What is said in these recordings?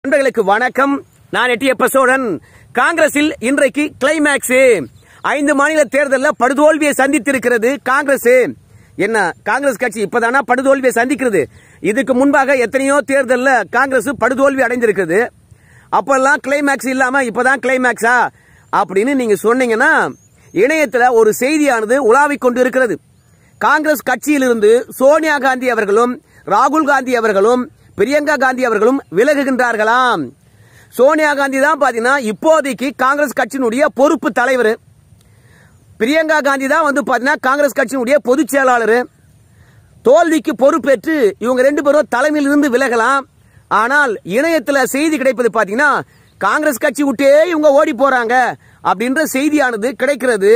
நண்பர்களுக்கு வணக்கம் நான் எட்டியப்ப சோழன் காங்கிரஸில் இன்றைக்கு கிளைமேக்ஸ் ஐந்து மாநில தேர்தலில் படுதோல்வியை சந்தித்திருக்கிறது காங்கிரஸ் என்ன காங்கிரஸ் கட்சி இப்பதானா படுதோல்வியை சந்திக்கிறது இதுக்கு முன்பாக எத்தனையோ தேர்தலில் காங்கிரஸ் படுதோல்வி அடைந்திருக்கிறது அப்பெல்லாம் கிளைமேக்ஸ் இல்லாம இப்பதான் கிளைமேக்ஸா அப்படின்னு நீங்க சொன்னீங்கன்னா இணையத்துல ஒரு செய்தியானது உலாவிக் கொண்டு இருக்கிறது காங்கிரஸ் கட்சியிலிருந்து சோனியா காந்தி அவர்களும் ராகுல் காந்தி அவர்களும் பிரியங்கா காந்தி அவர்களும் விலகுகின்றார்களாம் சோனியா காந்தி தான் பாத்தீங்கன்னா இப்போதைக்கு காங்கிரஸ் கட்சியினுடைய பொறுப்பு தலைவர் பிரியங்கா காந்தி தான் வந்து பாத்தீங்கன்னா காங்கிரஸ் கட்சியினுடைய பொதுச் செயலாளர் தோல்விக்கு பொறுப்பேற்று இவங்க ரெண்டு பேரும் தலைமையில் இருந்து விலகலாம் ஆனால் இணையத்துல செய்தி கிடைப்பது பாத்தீங்கன்னா காங்கிரஸ் கட்சி விட்டே இவங்க ஓடி போறாங்க அப்படின்ற செய்தியானது கிடைக்கிறது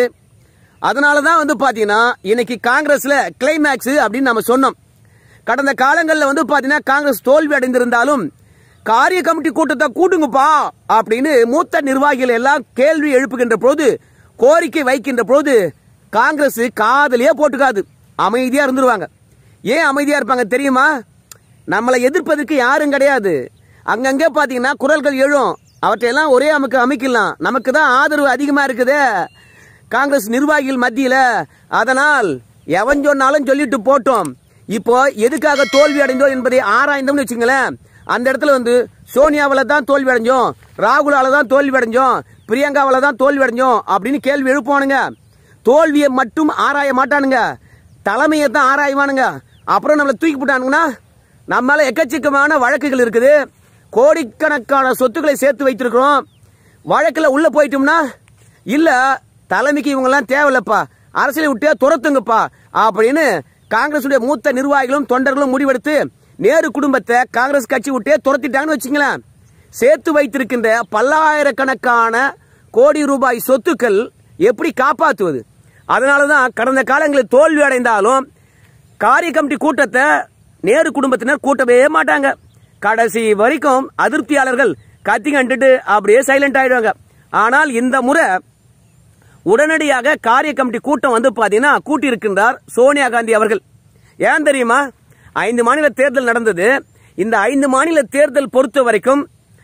அதனால தான் வந்து பாத்தீங்கன்னா இன்னைக்கு காங்கிரஸ்ல கிளைமேக்ஸ் அப்படின்னு நம்ம சொன்னோம் கடந்த காலங்களில் வந்து பாத்தீங்கன்னா காங்கிரஸ் தோல்வி அடைந்திருந்தாலும் காரிய கமிட்டி கூட்டத்தை கூட்டுங்கப்பா அப்படின்னு மூத்த நிர்வாகிகள் எல்லாம் கேள்வி எழுப்புகின்ற போது கோரிக்கை வைக்கின்ற போது காங்கிரஸ் காதலியே போட்டுக்காது அமைதியா இருந்துருவாங்க ஏன் அமைதியா இருப்பாங்க தெரியுமா நம்மளை எதிர்ப்பதற்கு யாரும் கிடையாது அங்கங்கே பாத்தீங்கன்னா குரல்கள் எழும் அவற்றையெல்லாம் ஒரே அமுக்கு அமைக்கலாம் நமக்கு தான் ஆதரவு அதிகமா இருக்குதே காங்கிரஸ் நிர்வாகிகள் மத்தியில அதனால் எவன் சொன்னாலும் சொல்லிட்டு போட்டோம் இப்போ எதுக்காக தோல்வி அடைந்தோம் என்பதை ஆராய்ந்தோம்னு வச்சுங்களேன் அந்த இடத்துல வந்து சோனியாவில தான் தோல்வி அடைஞ்சோம் ராகுலால தான் தோல்வி அடைஞ்சோம் பிரியங்காவில தான் தோல்வி அடைஞ்சோம் அப்படின்னு கேள்வி எழுப்புவானுங்க தோல்வியை மட்டும் ஆராய மாட்டானுங்க தலைமையை தான் ஆராய்வானுங்க அப்புறம் நம்மளை தூக்கி போட்டானுங்கன்னா நம்ம மேல எக்கச்சக்கமான வழக்குகள் இருக்குது கோடிக்கணக்கான சொத்துக்களை சேர்த்து வைத்திருக்கிறோம் வழக்குல உள்ள போயிட்டோம்னா இல்ல தலைமைக்கு இவங்கெல்லாம் தேவையில்லப்பா அரசியலை விட்டே துரத்துங்கப்பா அப்படின்னு காங்கிரசுடைய மூத்த நிர்வாகிகளும் தொண்டர்களும் முடிவெடுத்து நேரு குடும்பத்தை காங்கிரஸ் கட்சி விட்டே துரத்திட்டாங்கன்னு வச்சுங்களேன் சேர்த்து வைத்திருக்கின்ற பல்லாயிரக்கணக்கான கோடி ரூபாய் சொத்துக்கள் எப்படி காப்பாற்றுவது அதனாலதான் கடந்த காலங்களில் தோல்வி அடைந்தாலும் காரிய கமிட்டி கூட்டத்தை நேரு குடும்பத்தினர் கூட்டவே மாட்டாங்க கடைசி வரைக்கும் அதிருப்தியாளர்கள் கத்தி கண்டுட்டு அப்படியே சைலண்ட் ஆயிடுவாங்க ஆனால் இந்த முறை உடனடியாக காரிய கமிட்டி கூட்டம் வந்து பாத்தீங்கன்னா கூட்டி இருக்கின்றார் சோனியா காந்தி அவர்கள் ஏன் தெரியுமா ஐந்து மாநில தேர்தல் நடந்தது இந்த ஐந்து மாநில தேர்தல் பொறுத்த வரைக்கும்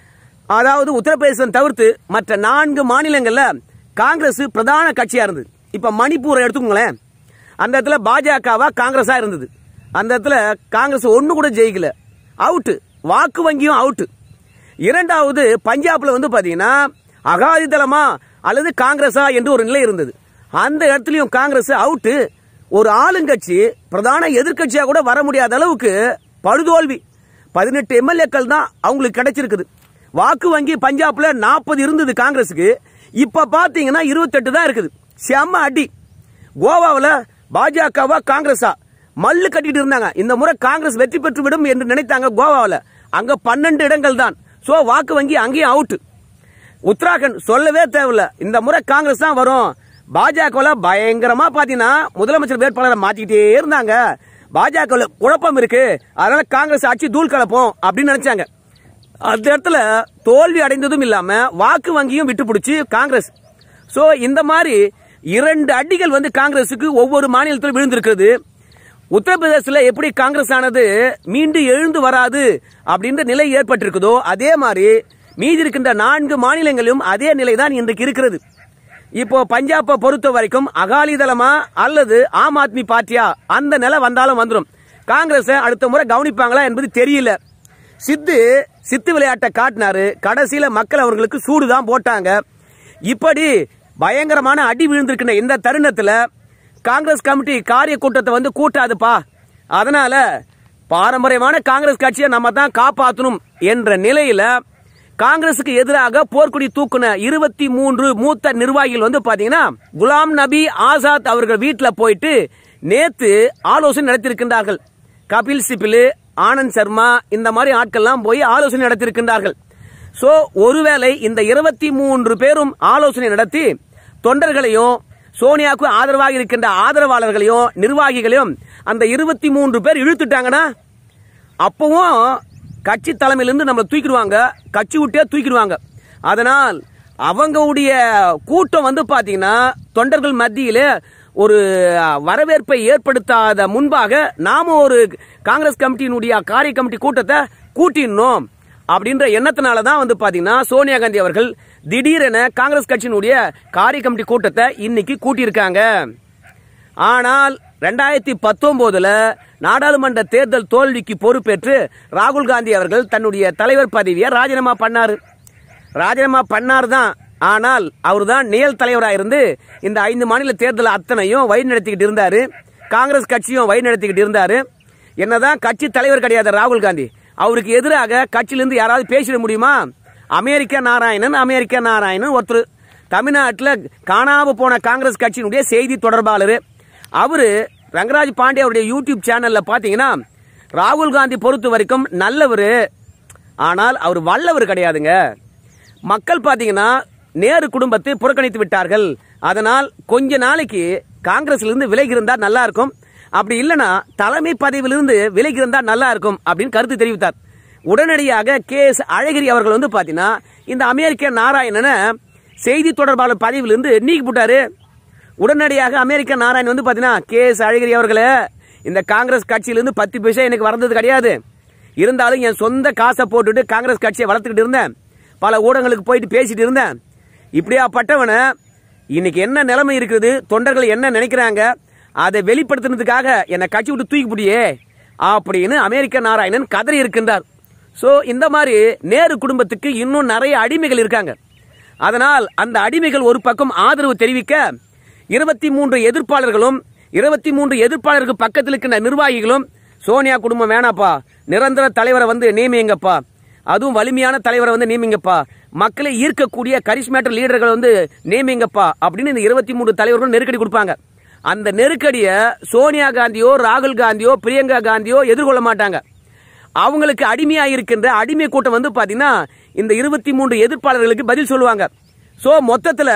அதாவது உத்தரப்பிரதேசம் தவிர்த்து மற்ற நான்கு மாநிலங்கள்ல காங்கிரஸ் பிரதான கட்சியா இருந்தது இப்ப மணிப்பூரை எடுத்துக்கோங்களேன் அந்த இடத்துல பாஜகவா காங்கிரஸா இருந்தது அந்த இடத்துல காங்கிரஸ் ஒண்ணு கூட ஜெயிக்கல அவுட் வாக்கு வங்கியும் அவுட் இரண்டாவது பஞ்சாப்ல வந்து பாத்தீங்கன்னா அகாதிதளமா அல்லது காங்கிரஸா என்று ஒரு நிலை இருந்தது அந்த இடத்துலயும் காங்கிரஸ் அவுட் ஒரு ஆளுங்கட்சி பிரதான எதிர்க்கட்சியா கூட வர முடியாத அளவுக்கு படுதோல்வி பதினெட்டு எம்எல்ஏக்கள் தான் அவங்களுக்கு கிடைச்சிருக்குது வாக்கு வங்கி பஞ்சாப்ல நாற்பது இருந்தது காங்கிரஸுக்கு இப்ப பாத்தீங்கன்னா இருபத்தெட்டு தான் இருக்குது செம்ம அடி கோவாவில் பாஜகவா காங்கிரஸா மல்லு கட்டிட்டு இருந்தாங்க இந்த முறை காங்கிரஸ் வெற்றி பெற்று விடும் என்று நினைத்தாங்க கோவாவில் அங்க பன்னெண்டு இடங்கள் தான் சோ வாக்கு வங்கி அங்கேயும் அவுட் உத்தராகண்ட் சொல்லவே தேவையில்ல இந்த முறை காங்கிரஸ் தான் வரும் பாஜகவில் பயங்கரமா பாத்தீங்கன்னா முதலமைச்சர் வேட்பாளரை மாத்திக்கிட்டே இருந்தாங்க பாஜகவில் குழப்பம் இருக்கு அதனால காங்கிரஸ் ஆட்சி தூள் கலப்போம் அப்படின்னு நினைச்சாங்க அந்த இடத்துல தோல்வி அடைந்ததும் இல்லாம வாக்கு வங்கியும் விட்டு பிடிச்சி காங்கிரஸ் சோ இந்த மாதிரி இரண்டு அடிகள் வந்து காங்கிரசுக்கு ஒவ்வொரு மாநிலத்திலும் விழுந்திருக்கிறது உத்தரப்பிரதேசத்தில் எப்படி காங்கிரஸ் ஆனது மீண்டும் எழுந்து வராது அப்படின்ற நிலை ஏற்பட்டிருக்குதோ அதே மாதிரி மீதி இருக்கின்ற நான்கு மாநிலங்களிலும் அதே நிலை தான் இன்றைக்கு இருக்கிறது இப்போ பஞ்சாபை பொறுத்த வரைக்கும் அகாலிதளமா அல்லது ஆம் ஆத்மி பார்ட்டியா அந்த நிலை வந்தாலும் வந்துடும் காங்கிரஸ் அடுத்த முறை கவனிப்பாங்களா என்பது தெரியல சித்து சித்து விளையாட்டை காட்டினாரு கடைசியில மக்கள் அவர்களுக்கு சூடு தான் போட்டாங்க இப்படி பயங்கரமான அடி விழுந்திருக்கின்ற இந்த தருணத்துல காங்கிரஸ் கமிட்டி காரிய கூட்டத்தை வந்து கூட்டாதுப்பா அதனால பாரம்பரியமான காங்கிரஸ் கட்சியை நம்ம தான் காப்பாற்றணும் என்ற நிலையில காங்கிரசுக்கு எதிராக போர்க்குடி தூக்குன இருபத்தி மூன்று மூத்த நிர்வாகிகள் வந்து பாத்தீங்கன்னா குலாம் நபி ஆசாத் அவர்கள் வீட்டில் போயிட்டு நேத்து ஆலோசனை நடத்தியிருக்கின்றார்கள் கபில் சிபில் ஆனந்த் சர்மா இந்த மாதிரி ஆட்கள்லாம் போய் ஆலோசனை நடத்தியிருக்கின்றார்கள் சோ ஒருவேளை இந்த இருபத்தி மூன்று பேரும் ஆலோசனை நடத்தி தொண்டர்களையும் சோனியாவுக்கு ஆதரவாக இருக்கின்ற ஆதரவாளர்களையும் நிர்வாகிகளையும் அந்த இருபத்தி மூன்று பேர் இழுத்துட்டாங்கன்னா அப்பவும் கட்சி தலைமையிலிருந்து நம்மளை தூக்கிடுவாங்க கட்சி விட்டே தூக்கிடுவாங்க அதனால் அவங்களுடைய கூட்டம் வந்து பாத்தீங்கன்னா தொண்டர்கள் மத்தியிலே ஒரு வரவேற்பை ஏற்படுத்தாத முன்பாக நாம ஒரு காங்கிரஸ் கமிட்டியினுடைய காரிய கமிட்டி கூட்டத்தை கூட்டிடணும் அப்படின்ற எண்ணத்தினால தான் வந்து பாத்தீங்கன்னா சோனியா காந்தி அவர்கள் திடீரென காங்கிரஸ் கட்சியினுடைய காரிய கமிட்டி கூட்டத்தை இன்னைக்கு கூட்டியிருக்காங்க ஆனால் ரெண்டாயிரத்தி பத்தொன்பதுல நாடாளுமன்ற தேர்தல் தோல்விக்கு பொறுப்பேற்று ராகுல் காந்தி அவர்கள் தன்னுடைய தலைவர் பதவியை ராஜினாமா பண்ணாரு ராஜினாமா பண்ணார் தான் ஆனால் அவர் தான் நிழல் தலைவராக இருந்து இந்த ஐந்து மாநில தேர்தல் அத்தனையும் வழி நடத்திக்கிட்டு இருந்தாரு காங்கிரஸ் கட்சியும் வழி நடத்திக்கிட்டு இருந்தாரு என்னதான் கட்சி தலைவர் கிடையாது ராகுல் காந்தி அவருக்கு எதிராக கட்சியிலிருந்து யாராவது பேசிட முடியுமா அமெரிக்க நாராயணன் அமெரிக்க நாராயணன் ஒருத்தர் தமிழ்நாட்டில் காணாம போன காங்கிரஸ் கட்சியினுடைய செய்தி தொடர்பாளர் அவரு ரங்கராஜ் பாண்டே அவருடைய யூடியூப் சேனல்ல பாத்தீங்கன்னா ராகுல் காந்தி பொறுத்த வரைக்கும் நல்லவர் ஆனால் அவர் வல்லவர் கிடையாதுங்க மக்கள் பாத்தீங்கன்னா நேரு குடும்பத்தை புறக்கணித்து விட்டார்கள் அதனால் கொஞ்ச நாளைக்கு காங்கிரஸ்ல இருந்து விலகி இருந்தா நல்லா இருக்கும் அப்படி இல்லனா தலைமை பதவியிலிருந்து விலகி இருந்தா நல்லா இருக்கும் அப்படின்னு கருத்து தெரிவித்தார் உடனடியாக கே எஸ் அழகிரி அவர்கள் வந்து பாத்தீங்கன்னா இந்த அமெரிக்க நாராயணனை செய்தி தொடர்பாளர் பதவியிலிருந்து நீக்கி போட்டாரு உடனடியாக அமெரிக்க நாராயண் வந்து பாத்தீங்கன்னா கே எஸ் அழகிரி அவர்களே இந்த காங்கிரஸ் கட்சியிலிருந்து பத்து பைசா எனக்கு வந்தது கிடையாது இருந்தாலும் என் சொந்த காசை போட்டுட்டு காங்கிரஸ் கட்சியை வளர்த்துக்கிட்டு இருந்தேன் பல ஊடகங்களுக்கு போயிட்டு பேசிட்டு இருந்தேன் இப்படியாப்பட்டவனை இன்னைக்கு என்ன நிலைமை இருக்குது தொண்டர்கள் என்ன நினைக்கிறாங்க அதை வெளிப்படுத்துனதுக்காக என்னை கட்சி விட்டு தூக்கி பிடியே அப்படின்னு அமெரிக்க நாராயணன் கதறி இருக்கின்றார் சோ இந்த மாதிரி நேரு குடும்பத்துக்கு இன்னும் நிறைய அடிமைகள் இருக்காங்க அதனால் அந்த அடிமைகள் ஒரு பக்கம் ஆதரவு தெரிவிக்க இருபத்தி மூன்று எதிர்ப்பாளர்களும் இருபத்தி மூன்று எதிர்ப்பாளருக்கு பக்கத்தில் இருக்கின்ற நிர்வாகிகளும் சோனியா குடும்பம் வேணாப்பா நிரந்தர தலைவரை வந்து நியமிங்கப்பா அதுவும் வலிமையான தலைவரை வந்து நியமிங்கப்பா மக்களை ஈர்க்கக்கூடிய கரிஸ்மேட்டர் லீடர்கள் வந்து நியமிங்கப்பா அப்படின்னு இந்த இருபத்தி மூன்று தலைவர்களும் நெருக்கடி கொடுப்பாங்க அந்த நெருக்கடியை சோனியா காந்தியோ ராகுல் காந்தியோ பிரியங்கா காந்தியோ எதிர்கொள்ள மாட்டாங்க அவங்களுக்கு அடிமையா இருக்கின்ற அடிமை கூட்டம் வந்து பாத்தீங்கன்னா இந்த இருபத்தி மூன்று எதிர்ப்பாளர்களுக்கு பதில் சொல்லுவாங்க சோ மொத்தத்துல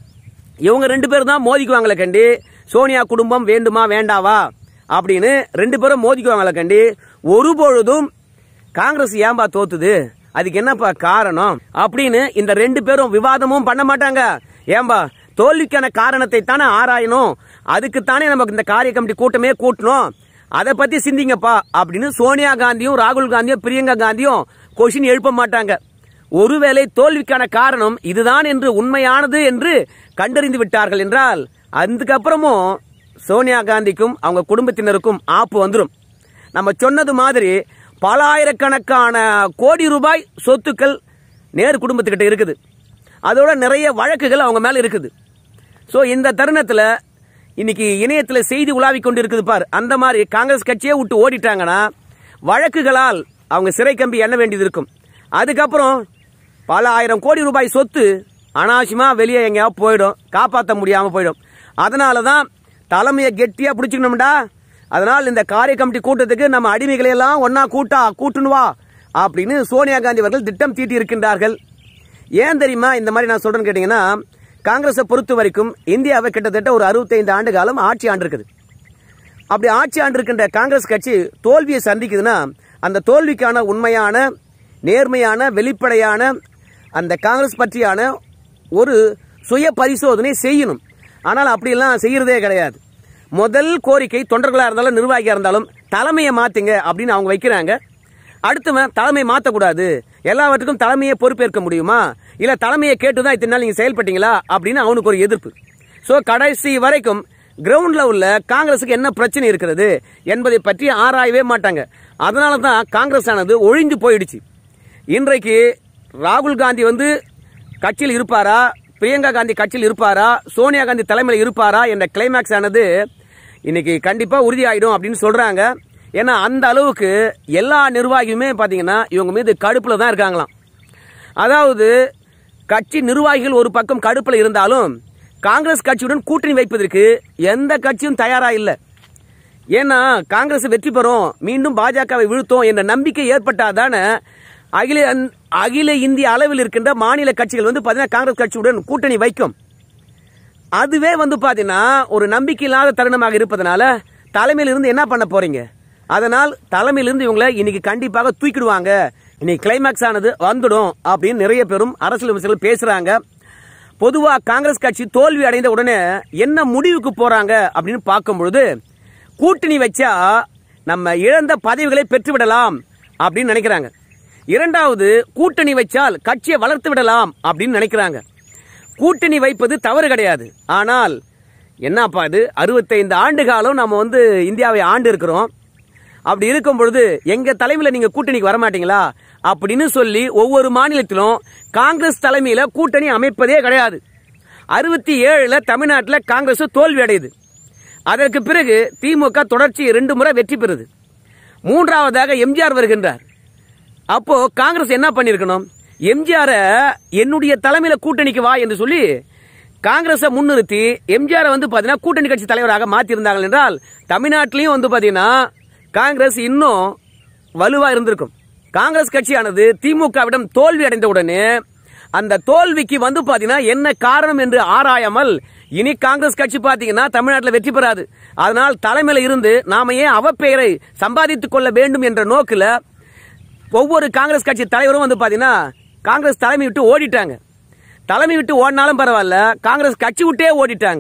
இவங்க ரெண்டு பேரும் தான் மோதிக்குவாங்களே கண்டி சோனியா குடும்பம் வேண்டுமா வேண்டாவா அப்படின்னு ரெண்டு பேரும் மோதிக்குவாங்களே கண்டி ஒருபொழுதும் காங்கிரஸ் ஏன்பா தோத்துது அதுக்கு என்னப்பா காரணம் அப்படின்னு இந்த ரெண்டு பேரும் விவாதமும் பண்ண மாட்டாங்க ஏன்பா தோல்விக்கான காரணத்தை தானே ஆராயணும் அதுக்குத்தானே நமக்கு இந்த காரிய கமிட்டி கூட்டமே கூட்டணும் அதை பத்தி சிந்திங்கப்பா அப்படின்னு சோனியா காந்தியும் ராகுல் காந்தியும் பிரியங்கா காந்தியும் கொஷின் எழுப்ப மாட்டாங்க ஒருவேளை தோல்விக்கான காரணம் இதுதான் என்று உண்மையானது என்று கண்டறிந்து விட்டார்கள் என்றால் அதுக்கப்புறமும் சோனியா காந்திக்கும் அவங்க குடும்பத்தினருக்கும் ஆப்பு வந்துடும் நம்ம சொன்னது மாதிரி பல ஆயிரக்கணக்கான கோடி ரூபாய் சொத்துக்கள் நேரு குடும்பத்துக்கிட்ட இருக்குது அதோட நிறைய வழக்குகள் அவங்க மேல இருக்குது ஸோ இந்த தருணத்தில் இன்னைக்கு இணையத்தில் செய்தி உலாவிக் கொண்டு இருக்குது பார் அந்த மாதிரி காங்கிரஸ் கட்சியே விட்டு ஓடிட்டாங்கன்னா வழக்குகளால் அவங்க சிறை கம்பி எண்ண வேண்டியது இருக்கும் அதுக்கப்புறம் பல ஆயிரம் கோடி ரூபாய் சொத்து அனாவசியமா வெளியே எங்கேயாவது போயிடும் காப்பாற்ற முடியாம போயிடும் அதனால தான் தலைமையை கெட்டியா பிடிச்சிக்கணும்டா அதனால் இந்த காரிய கமிட்டி கூட்டத்துக்கு நம்ம அடிமைகளை எல்லாம் ஒன்னா கூட்டா கூட்டுன்னு வா அப்படின்னு சோனியா காந்தி அவர்கள் திட்டம் தீட்டி இருக்கின்றார்கள் ஏன் தெரியுமா இந்த மாதிரி நான் சொல்றேன்னு கேட்டீங்கன்னா காங்கிரஸை பொறுத்த வரைக்கும் இந்தியாவை கிட்டத்தட்ட ஒரு அறுபத்தைந்து ஆண்டு காலம் ஆட்சி ஆண்டு இருக்குது அப்படி ஆட்சி ஆண்டு இருக்கின்ற காங்கிரஸ் கட்சி தோல்வியை சந்திக்குதுன்னா அந்த தோல்விக்கான உண்மையான நேர்மையான வெளிப்படையான அந்த காங்கிரஸ் பற்றியான ஒரு சுய பரிசோதனை செய்யணும் ஆனால் அப்படியெல்லாம் செய்யறதே கிடையாது முதல் கோரிக்கை தொண்டர்களாக இருந்தாலும் நிர்வாகியாக இருந்தாலும் தலைமையை மாத்துங்க அப்படின்னு அவங்க வைக்கிறாங்க அடுத்தவன் தலைமை மாற்றக்கூடாது எல்லாவற்றுக்கும் தலைமையை பொறுப்பேற்க முடியுமா இல்ல தலைமையை கேட்டுதான் இத்தனை நாள் நீங்க செயல்பட்டீங்களா அப்படின்னு அவனுக்கு ஒரு எதிர்ப்பு சோ கடைசி வரைக்கும் கிரவுண்ட்ல உள்ள காங்கிரஸுக்கு என்ன பிரச்சனை இருக்கிறது என்பதை பற்றி ஆராயவே மாட்டாங்க அதனால தான் காங்கிரஸ் ஆனது ஒழிந்து போயிடுச்சு இன்றைக்கு ராகுல் காந்தி வந்து கட்சியில் இருப்பாரா பிரியங்கா காந்தி கட்சியில் இருப்பாரா சோனியா காந்தி தலைமையில் இருப்பாரா என்ற கிளைமேக்ஸ் ஆனது இன்னைக்கு கண்டிப்பா உறுதியாயிடும் அப்படின்னு சொல்றாங்க ஏன்னா அந்த அளவுக்கு எல்லா நிர்வாகியுமே பாத்தீங்கன்னா இவங்க மீது கடுப்புல தான் இருக்காங்களாம் அதாவது கட்சி நிர்வாகிகள் ஒரு பக்கம் கடுப்புல இருந்தாலும் காங்கிரஸ் கட்சியுடன் கூட்டணி வைப்பதற்கு எந்த கட்சியும் தயாரா இல்லை ஏன்னா காங்கிரஸ் வெற்றி பெறும் மீண்டும் பாஜகவை வீழ்த்தும் என்ற நம்பிக்கை ஏற்பட்டாதானே அகில அகில இந்திய அளவில் இருக்கின்ற மாநில கட்சிகள் வந்து பாத்தீங்கன்னா காங்கிரஸ் கட்சியுடன் கூட்டணி வைக்கும் அதுவே வந்து பாத்தீங்கன்னா ஒரு நம்பிக்கை இல்லாத தருணமாக இருப்பதனால தலைமையில இருந்து என்ன பண்ண போறீங்க அதனால் தலைமையிலிருந்து இவங்களை இன்னைக்கு கண்டிப்பாக தூக்கிடுவாங்க இன்னைக்கு கிளைமேக்ஸ் ஆனது வந்துடும் அப்படின்னு நிறைய பேரும் அரசியல் விமர்சகர்கள் பேசுறாங்க பொதுவா காங்கிரஸ் கட்சி தோல்வி அடைந்த உடனே என்ன முடிவுக்கு போறாங்க அப்படின்னு பார்க்கும் பொழுது கூட்டணி வச்சா நம்ம இழந்த பதவிகளை பெற்றுவிடலாம் அப்படின்னு நினைக்கிறாங்க இரண்டாவது கூட்டணி வைச்சால் கட்சியை வளர்த்து விடலாம் அப்படின்னு நினைக்கிறாங்க கூட்டணி வைப்பது தவறு கிடையாது ஆனால் என்னப்பா இது அறுபத்தைந்து ஆண்டு காலம் நம்ம வந்து இந்தியாவை ஆண்டு இருக்கிறோம் அப்படி இருக்கும் பொழுது எங்க தலைமையில நீங்க கூட்டணிக்கு வரமாட்டீங்களா அப்படின்னு சொல்லி ஒவ்வொரு மாநிலத்திலும் காங்கிரஸ் தலைமையில கூட்டணி அமைப்பதே கிடையாது அறுபத்தி ஏழுல தமிழ்நாட்டில் காங்கிரஸ் தோல்வி அடையுது அதற்கு பிறகு திமுக தொடர்ச்சி இரண்டு முறை வெற்றி பெறுது மூன்றாவதாக எம்ஜிஆர் வருகின்றார் அப்போ காங்கிரஸ் என்ன பண்ணிருக்கணும் எம்ஜிஆர என்னுடைய தலைமையில கூட்டணிக்கு வா என்று சொல்லி காங்கிரஸை முன்னிறுத்தி எம்ஜிஆர் வந்து பாத்தீங்கன்னா கூட்டணி கட்சி தலைவராக மாத்திருந்தாங்க என்றால் தமிழ்நாட்டிலையும் வந்து பாத்தீங்கன்னா காங்கிரஸ் இன்னும் வலுவா இருந்திருக்கும் காங்கிரஸ் கட்சியானது திமுகவிடம் தோல்வி அடைந்த உடனே அந்த தோல்விக்கு வந்து பாத்தீங்கன்னா என்ன காரணம் என்று ஆராயாமல் இனி காங்கிரஸ் கட்சி பாத்தீங்கன்னா தமிழ்நாட்டில் வெற்றி பெறாது அதனால் தலைமையில இருந்து நாம ஏன் அவப்பெயரை சம்பாதித்துக் கொள்ள வேண்டும் என்ற நோக்கில் ஒவ்வொரு காங்கிரஸ் கட்சி தலைவரும் வந்து பாத்தீங்கன்னா காங்கிரஸ் தலைமை விட்டு ஓடிட்டாங்க தலைமை விட்டு ஓடினாலும் பரவாயில்ல காங்கிரஸ் கட்சி விட்டே ஓடிட்டாங்க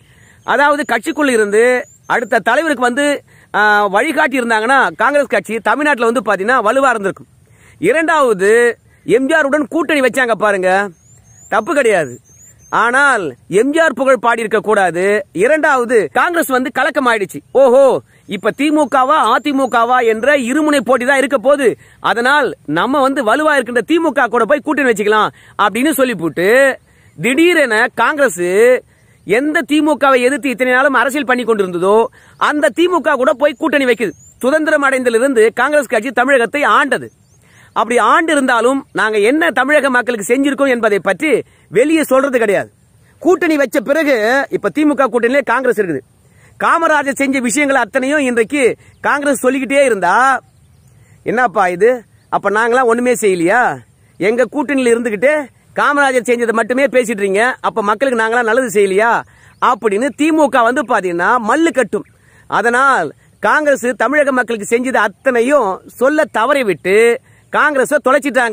அதாவது கட்சிக்குள்ள இருந்து அடுத்த தலைவருக்கு வந்து ஆ, வழிகாட்டி இருந்தாங்கன்னா காங்கிரஸ் கட்சி தமிழ்நாட்டில் வந்து பாத்தீங்கன்னா வலுவா இருந்திருக்கும் இரண்டாவது எம்ஜிஆருடன் கூட்டணி வச்சாங்க பாருங்க தப்பு கிடையாது ஆனால் எம்ஜிஆர் புகழ் பாடி இருக்க கூடாது இரண்டாவது காங்கிரஸ் வந்து கலக்கம் ஆயிடுச்சு ஓஹோ இப்ப திமுகவா அதிமுகவா என்ற இருமுனை போட்டி தான் இருக்க போது அதனால் நம்ம வந்து வலுவா இருக்கின்ற திமுக கூட போய் கூட்டணி வச்சுக்கலாம் அப்படின்னு சொல்லி போட்டு திடீரென காங்கிரஸ் எந்த திமுகவை எதிர்த்து இத்தனை நாளும் அரசியல் பண்ணி கொண்டிருந்ததோ அந்த திமுக கூட போய் கூட்டணி வைக்குது சுதந்திரம் அடைந்ததிலிருந்து காங்கிரஸ் கட்சி தமிழகத்தை ஆண்டது அப்படி ஆண்டு இருந்தாலும் நாங்க என்ன தமிழக மக்களுக்கு செஞ்சிருக்கோம் என்பதை பற்றி வெளியே சொல்றது கிடையாது கூட்டணி வச்ச பிறகு இப்ப திமுக கூட்டணியிலே காங்கிரஸ் இருக்குது காமராஜர் செஞ்ச விஷயங்கள் அத்தனையும் இன்றைக்கு காங்கிரஸ் சொல்லிக்கிட்டே இருந்தா என்னப்பா இது அப்ப நாங்களாம் ஒண்ணுமே செய்யலையா எங்க கூட்டணியில இருந்துகிட்டு காமராஜர் செஞ்சதை மட்டுமே பேசிட்டு இருக்கீங்க அப்ப மக்களுக்கு நாங்களாம் நல்லது செய்யலையா அப்படின்னு திமுக வந்து பாத்தீங்கன்னா மல்லு கட்டும் அதனால் காங்கிரஸ் தமிழக மக்களுக்கு செஞ்சது அத்தனையும் சொல்ல தவறி விட்டு காங்கிரஸை தொலைச்சிட்டாங்க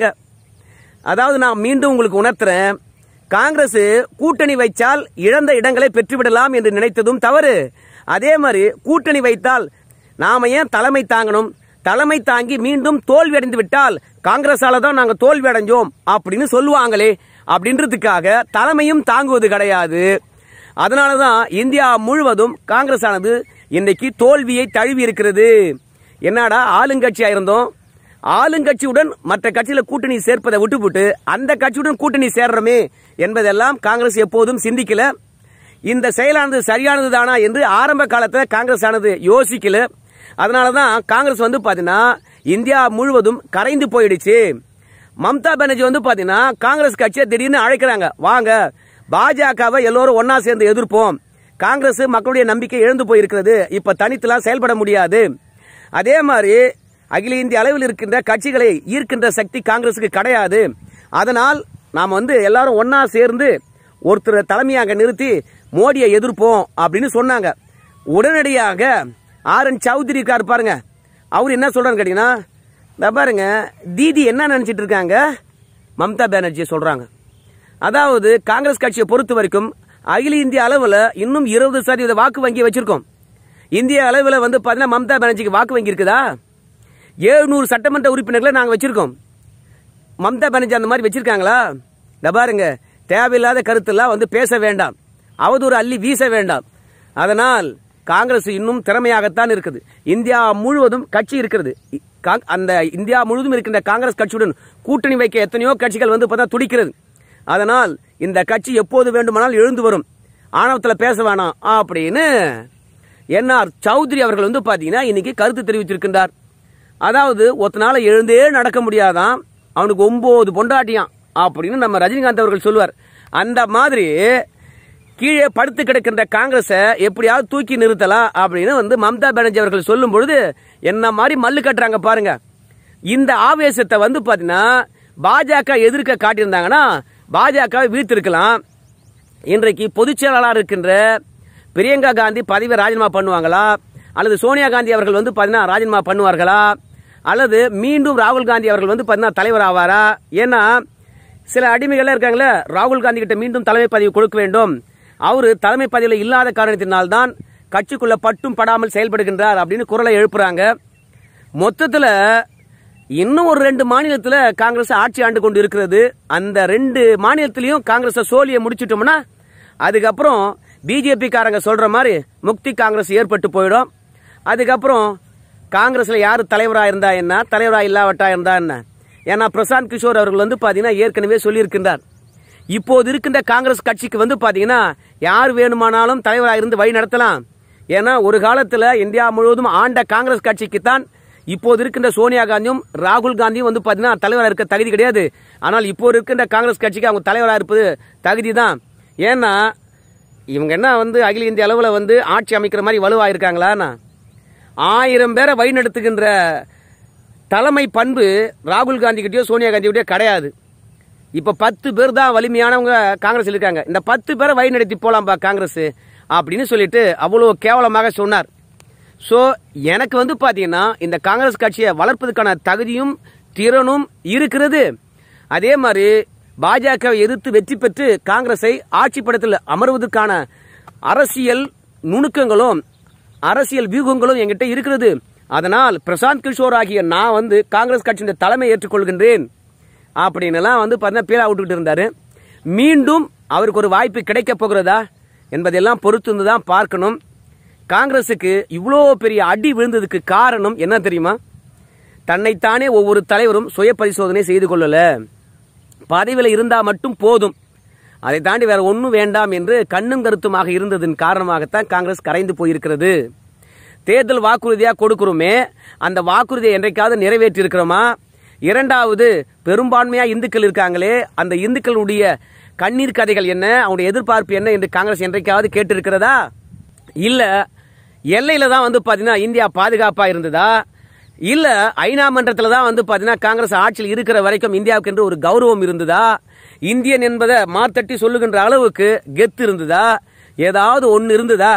அதாவது நான் மீண்டும் உங்களுக்கு உணர்த்துறேன் காங்கிரஸ் கூட்டணி வைத்தால் இழந்த இடங்களை பெற்றுவிடலாம் என்று நினைத்ததும் தவறு அதே மாதிரி கூட்டணி வைத்தால் நாம ஏன் தலைமை தாங்கணும் தலைமை தாங்கி மீண்டும் தோல்வி அடைந்து விட்டால் காங்கிரஸால தான் நாங்க தோல்வி அடைஞ்சோம் அப்படின்னு சொல்லுவாங்களே அப்படின்றதுக்காக தலைமையும் தாங்குவது கிடையாது அதனாலதான் இந்தியா முழுவதும் காங்கிரஸ் ஆனது இன்னைக்கு தோல்வியை தழுவி இருக்கிறது என்னடா ஆளுங்கட்சியா இருந்தோம் ஆளுங்கட்சியுடன் மற்ற கட்சியில கூட்டணி சேர்ப்பதை விட்டுவிட்டு அந்த கட்சியுடன் கூட்டணி சேர்றோமே என்பதெல்லாம் காங்கிரஸ் எப்போதும் சிந்திக்கல இந்த செயலானது சரியானது தானா என்று ஆரம்ப காலத்தில் காங்கிரஸ் ஆனது யோசிக்கல அதனாலதான் காங்கிரஸ் வந்து பாத்தீங்கன்னா இந்தியா முழுவதும் கரைந்து போயிடுச்சு மம்தா பானர்ஜி வந்து பாத்தீங்கன்னா காங்கிரஸ் கட்சியை திடீர்னு அழைக்கிறாங்க வாங்க பாஜகவை எல்லோரும் ஒன்னா சேர்ந்து எதிர்ப்போம் காங்கிரஸ் மக்களுடைய நம்பிக்கை இழந்து போயிருக்கிறது இப்ப தனித்துலாம் செயல்பட முடியாது அதே மாதிரி அகில இந்திய அளவில் இருக்கின்ற கட்சிகளை ஈர்க்கின்ற சக்தி காங்கிரசுக்கு கிடையாது அதனால் நாம் வந்து எல்லாரும் ஒன்னா சேர்ந்து ஒருத்தர் தலைமையாக நிறுத்தி மோடியை எதிர்ப்போம் அப்படின்னு சொன்னாங்க உடனடியாக ஆர் என் சௌத்ரி இருக்கார் பாருங்க அவர் என்ன சொல்றாரு கேட்டீங்கன்னா இந்த பாருங்க தீதி என்ன நினைச்சிட்டு இருக்காங்க மம்தா பானர்ஜி சொல்றாங்க அதாவது காங்கிரஸ் கட்சியை பொறுத்த வரைக்கும் அகில இந்திய அளவில் இன்னும் இருபது சதவீத வாக்கு வங்கி வச்சிருக்கோம் இந்திய அளவில் வந்து பார்த்தீங்கன்னா மம்தா பானர்ஜிக்கு வாக்கு வங்கி இருக்குதா ஏழுநூறு சட்டமன்ற உறுப்பினர்களை நாங்கள் வச்சிருக்கோம் மம்தா பானர்ஜி அந்த மாதிரி வச்சிருக்காங்களா இந்த பாருங்க தேவையில்லாத கருத்தெல்லாம் வந்து பேச வேண்டாம் அவதூறு அள்ளி வீச வேண்டாம் அதனால் காங்கிரஸ் இன்னும் திறமையாகத்தான் இருக்குது இந்தியா முழுவதும் கட்சி இருக்கிறது இ- கா- அந்த இந்தியா முழுவதும் இருக்கின்ற காங்கிரஸ் கட்சியுடன் கூட்டணி வைக்க எத்தனையோ கட்சிகள் வந்து பார்த்தா துடிக்கிறது அதனால் இந்த கட்சி எப்போது வேண்டுமானால் எழுந்து வரும் ஆணவத்தில் பேச வேணாம் அப்படின்னு என்ஆர் சௌத்ரி அவர்கள் வந்து பாத்தீங்கன்னா இன்னைக்கு கருத்து தெரிவிச்சிருக்கின்றார் அதாவது ஒத்தனால எழுந்தே நடக்க முடியாதான் அவனுக்கு ஒன்பது பொண்டாட்டியான் அப்படின்னு நம்ம ரஜினிகாந்த் அவர்கள் சொல்லுவார் அந்த மாதிரி கீழே படுத்து கிடக்கின்ற காங்கிரஸை எப்படியாவது தூக்கி நிறுத்தலாம் அப்படின்னு வந்து மம்தா பானர்ஜி அவர்கள் சொல்லும் பொழுது என்ன மாதிரி மல்லு கட்டுறாங்க பாருங்க இந்த ஆவேசத்தை வந்து பாத்தீங்கன்னா பாஜக எதிர்க்க காட்டியிருந்தாங்கன்னா பாஜக வீழ்த்திருக்கலாம் இன்றைக்கு பொதுச் செயலாளர் இருக்கின்ற பிரியங்கா காந்தி பதவியை ராஜினாமா பண்ணுவாங்களா அல்லது சோனியா காந்தி அவர்கள் வந்து பார்த்தீங்கன்னா ராஜினாமா பண்ணுவார்களா அல்லது மீண்டும் ராகுல் காந்தி அவர்கள் வந்து பார்த்தீங்கன்னா தலைவர் ஆவாரா ஏன்னா சில அடிமைகள்லாம் இருக்காங்களே ராகுல் காந்தி கிட்ட மீண்டும் தலைமை பதவி கொடுக்க வேண்டும் அவர் தலைமை பதவியில் இல்லாத காரணத்தினால்தான் கட்சிக்குள்ள பட்டும் படாமல் செயல்படுகின்றார் அப்படின்னு குரலை எழுப்புறாங்க மொத்தத்தில் இன்னும் ஒரு ரெண்டு மாநிலத்தில் காங்கிரஸ் ஆட்சி ஆண்டு கொண்டு இருக்கிறது அந்த ரெண்டு மாநிலத்திலையும் காங்கிரஸை சோழியை முடிச்சிட்டோம்னா அதுக்கப்புறம் பிஜேபி காரங்க சொல்ற மாதிரி முக்தி காங்கிரஸ் ஏற்பட்டு போயிடும் அதுக்கப்புறம் காங்கிரஸ்ல யார் தலைவராக இருந்தா என்ன தலைவராக இல்லாவட்டா இருந்தா என்ன ஏன்னா பிரசாந்த் கிஷோர் அவர்கள் வந்து பாத்தீங்கன்னா ஏற்கனவே சொல்லியிருக்கின்றார் இப்போது இருக்கின்ற காங்கிரஸ் கட்சிக்கு வந்து பாத்தீங்கன்னா யார் வேணுமானாலும் தலைவராக இருந்து வழி நடத்தலாம் ஏன்னா ஒரு காலத்துல இந்தியா முழுவதும் ஆண்ட காங்கிரஸ் கட்சிக்கு தான் இப்போது இருக்கின்ற சோனியா காந்தியும் ராகுல் காந்தியும் வந்து பாத்தீங்கன்னா தலைவராக இருக்க தகுதி கிடையாது ஆனால் இப்போ இருக்கின்ற காங்கிரஸ் கட்சிக்கு அவங்க தலைவராக இருப்பது தகுதி தான் ஏன்னா இவங்க என்ன வந்து அகில இந்திய அளவில் வந்து ஆட்சி அமைக்கிற மாதிரி வலுவாக இருக்காங்களான்னா ஆயிரம் பேரை வழிநடத்துகின்ற தலைமை பண்பு ராகுல் காந்தி கிட்டயோ சோனியா காந்தி கிட்டயோ கிடையாது இப்ப பத்து பேர் தான் வலிமையானவங்க காங்கிரஸ் இருக்காங்க இந்த பத்து பேரை வழிநடத்தி போலாம்பா காங்கிரஸ் அப்படின்னு சொல்லிட்டு அவ்வளோ கேவலமாக சொன்னார் ஸோ எனக்கு வந்து பாத்தீங்கன்னா இந்த காங்கிரஸ் கட்சியை வளர்ப்பதற்கான தகுதியும் திறனும் இருக்கிறது அதே மாதிரி பாஜகவை எதிர்த்து வெற்றி பெற்று காங்கிரஸை ஆட்சி படத்தில் அமர்வதற்கான அரசியல் நுணுக்கங்களும் அரசியல் வியூகங்களும் என்கிட்ட இருக்கிறது அதனால் பிரசாந்த் கிஷோர் ஆகிய நான் வந்து காங்கிரஸ் கட்சியின் தலைமை ஏற்றுக்கொள்கின்றேன் அப்படின்னுலாம் வந்து பார்த்தீங்கன்னா பீலா விட்டுக்கிட்டு இருந்தாரு மீண்டும் அவருக்கு ஒரு வாய்ப்பு கிடைக்க போகிறதா என்பதெல்லாம் பொறுத்து இருந்து தான் பார்க்கணும் காங்கிரஸுக்கு இவ்வளோ பெரிய அடி விழுந்ததுக்கு காரணம் என்ன தெரியுமா தன்னைத்தானே ஒவ்வொரு தலைவரும் சுய பரிசோதனை செய்து கொள்ளல பதவியில் இருந்தா மட்டும் போதும் அதை தாண்டி வேற ஒன்றும் வேண்டாம் என்று கண்ணும் கருத்துமாக இருந்ததன் காரணமாகத்தான் காங்கிரஸ் கரைந்து போயிருக்கிறது தேர்தல் வாக்குறுதியா கொடுக்கிறோமே அந்த வாக்குறுதியை என்றைக்காவது நிறைவேற்றி இருக்கிறோமா இரண்டாவது பெரும்பான்மையா இந்துக்கள் இருக்காங்களே அந்த இந்துக்களுடைய கண்ணீர் கதைகள் என்ன அவங்களுடைய எதிர்பார்ப்பு என்ன என்று காங்கிரஸ் என்றைக்காவது கேட்டிருக்கிறதா இல்ல எல்லையில தான் வந்து பாத்தீங்கன்னா இந்தியா பாதுகாப்பா இருந்ததா இல்ல ஐநா மன்றத்துல தான் வந்து பாத்தீங்கன்னா காங்கிரஸ் ஆட்சியில் இருக்கிற வரைக்கும் இந்தியாவுக்கு என்று ஒரு கௌரவம் இருந்ததா இந்தியன் என்பதை மாத்தட்டி சொல்லுகின்ற அளவுக்கு கெத்து இருந்ததா ஏதாவது ஒன்னு இருந்ததா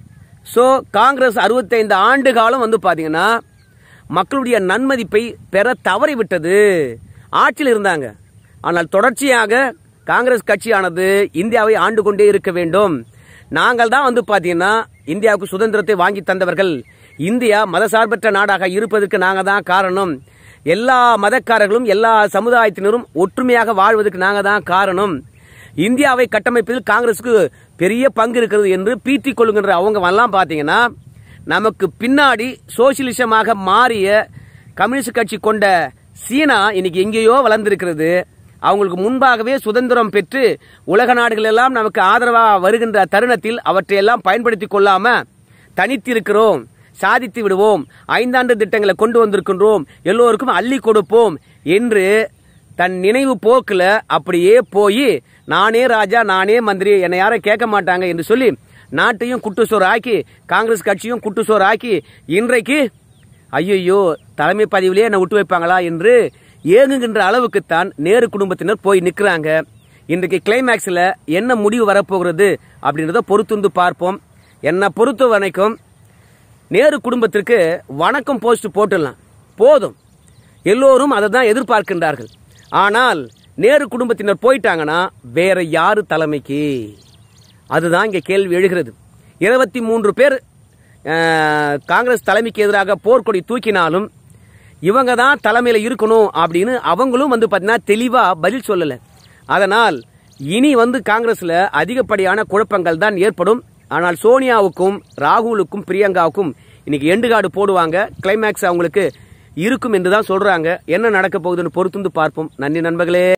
சோ காங்கிரஸ் 65 ஆண்டு காலம் வந்து பாத்தீங்கன்னா மக்களுடைய நன்மதிப்பை பெற தவறிவிட்டது ஆட்சியில் இருந்தாங்க ஆனால் தொடர்ச்சியாக காங்கிரஸ் கட்சியானது இந்தியாவை ஆண்டு கொண்டே இருக்க வேண்டும் நாங்கள் தான் வந்து பாத்தீங்கன்னா இந்தியாவுக்கு சுதந்திரத்தை வாங்கி தந்தவர்கள் இந்தியா மதசார்பற்ற நாடாக இருப்பதற்கு நாங்க தான் காரணம் எல்லா மதக்காரர்களும் எல்லா சமுதாயத்தினரும் ஒற்றுமையாக வாழ்வதற்கு நாங்க தான் காரணம் இந்தியாவை கட்டமைப்பதில் காங்கிரசுக்கு பெரிய பங்கு இருக்கிறது என்று பீத்திக் கொள்ளுகின்ற அவங்க எல்லாம் பாத்தீங்கன்னா நமக்கு பின்னாடி சோசியலிசமாக மாறிய கம்யூனிஸ்ட் கட்சி கொண்ட சீனா இன்னைக்கு எங்கேயோ வளர்ந்திருக்கிறது அவங்களுக்கு முன்பாகவே சுதந்திரம் பெற்று உலக நாடுகள் எல்லாம் நமக்கு ஆதரவாக வருகின்ற தருணத்தில் அவற்றையெல்லாம் பயன்படுத்தி கொள்ளாம தனித்திருக்கிறோம் சாதித்து விடுவோம் ஐந்தாண்டு திட்டங்களை கொண்டு வந்திருக்கின்றோம் எல்லோருக்கும் அள்ளி கொடுப்போம் என்று தன் நினைவு போக்குல அப்படியே போய் நானே ராஜா நானே மந்திரி என்னை யாரும் கேட்க மாட்டாங்க என்று சொல்லி நாட்டையும் குட்டுசோறு ஆக்கி காங்கிரஸ் கட்சியும் குட்டுசோறு ஆக்கி இன்றைக்கு ஐயையோ தலைமை பதவியிலே என்னை விட்டு வைப்பாங்களா என்று ஏங்குகின்ற அளவுக்குத்தான் நேரு குடும்பத்தினர் போய் நிற்கிறாங்க இன்றைக்கு கிளைமேக்ஸில் என்ன முடிவு வரப்போகிறது அப்படின்றத பொறுத்துந்து பார்ப்போம் என்னை பொறுத்த வரைக்கும் நேரு குடும்பத்திற்கு வணக்கம் போஸ்ட் போட்டுடலாம் போதும் எல்லோரும் அதை தான் எதிர்பார்க்கின்றார்கள் ஆனால் நேரு குடும்பத்தினர் போயிட்டாங்கன்னா வேற யாரு தலைமைக்கு அதுதான் இங்கே கேள்வி எழுகிறது இருபத்தி மூன்று பேர் அஹ், காங்கிரஸ் தலைமைக்கு எதிராக போர்க்கொடி தூக்கினாலும் இவங்க தான் தலைமையில் இருக்கணும் அப்படின்னு அவங்களும் வந்து பார்த்தீங்கன்னா தெளிவாக பதில் சொல்லலை அதனால் இனி வந்து காங்கிரஸில் அதிகப்படியான குழப்பங்கள் தான் ஏற்படும் ஆனால் சோனியாவுக்கும் ராகுலுக்கும் பிரியங்காவுக்கும் இன்னைக்கு எண்டுகாடு போடுவாங்க கிளைமேக்ஸ் அவங்களுக்கு இருக்கும் என்று தான் சொல்றாங்க என்ன நடக்க போகுதுன்னு பொறுத்துந்து பார்ப்போம் நன்றி நண்பர்களே